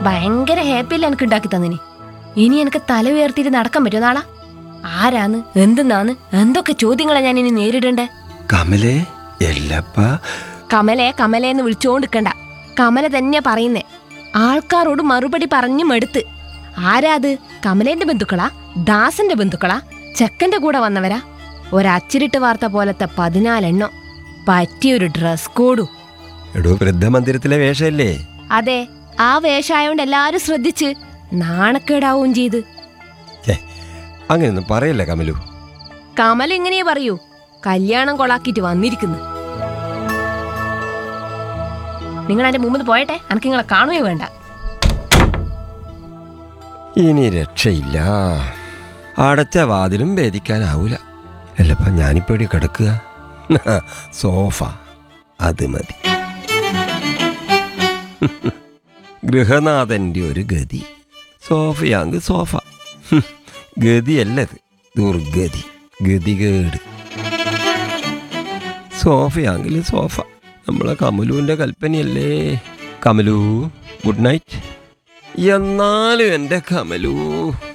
ഭയങ്കര ഹാപ്പിയല്ല എനിക്ക് ഉണ്ടാക്കി തന്നിനി ഇനി എനിക്ക് തല ഉയർത്തിയിട്ട് നടക്കാൻ പറ്റുമോ നാളാ ആരാന്ന് എന്തെന്നാന്ന് എന്തൊക്കെ ചോദ്യങ്ങളാ ഞാൻ ഇനി നേരിടണ്ടേ കമലേ എല്ലപ്പ കമലെ കമലെ എന്ന് വിളിച്ചോണ്ടിക്കണ്ട കമല തന്നെ പറയുന്നേ ആൾക്കാരോട് മറുപടി പറഞ്ഞു മടുത്ത് ആരാത് കമലേന്റെ ബന്ധുക്കളാ ദാസന്റെ ബന്ധുക്കളാ ചെക്കന്റെ കൂടെ വന്നവരാ ഒരച്ചിരിട്ട് വാർത്ത പോലത്തെ പതിനാലെണ്ണം പറ്റിയൊരു ഡ്രസ് കോഡും എടോ വൃദ്ധമന്ദിരത്തിലെ വേഷമല്ലേ അതെ ആ വേഷായോണ്ട് എല്ലാരും ശ്രദ്ധിച്ച് നാണക്കേടാവും ചെയ്ത് ഛേ, അങ്ങനെയൊന്നും പറയല്ല കമലു കമൽ എങ്ങനെയാ പറയൂ കല്യാണം കൊളാക്കിയിട്ട് വന്നിരിക്കുന്നു നിങ്ങൾ എന്റെ മുമ്പിൽ പോയട്ടെ എനിക്ക് നിങ്ങളെ കാണുകയോ വേണ്ട ഇനി രക്ഷയില്ല അടച്ച വാതിലും ഭേദിക്കാനാവൂല അല്ലപ്പ ഞാനിപ്പോ ഇവിടെ കിടക്കുക സോഫ അത് മതി ഗൃഹനാഥന്റെ ഒരു ഗതി സോഫയാങ്ക് സോഫ ഹും, ഗതിയല്ലത് ദുർഗതി ഗതികേട് സോഫയാങ്കിൽ സോഫ നമ്മളെ കമലുവിന്റെ കൽപ്പനയല്ലേ കമലു ഗുഡ് നൈറ്റ് എന്നാലും എൻ്റെ കമലു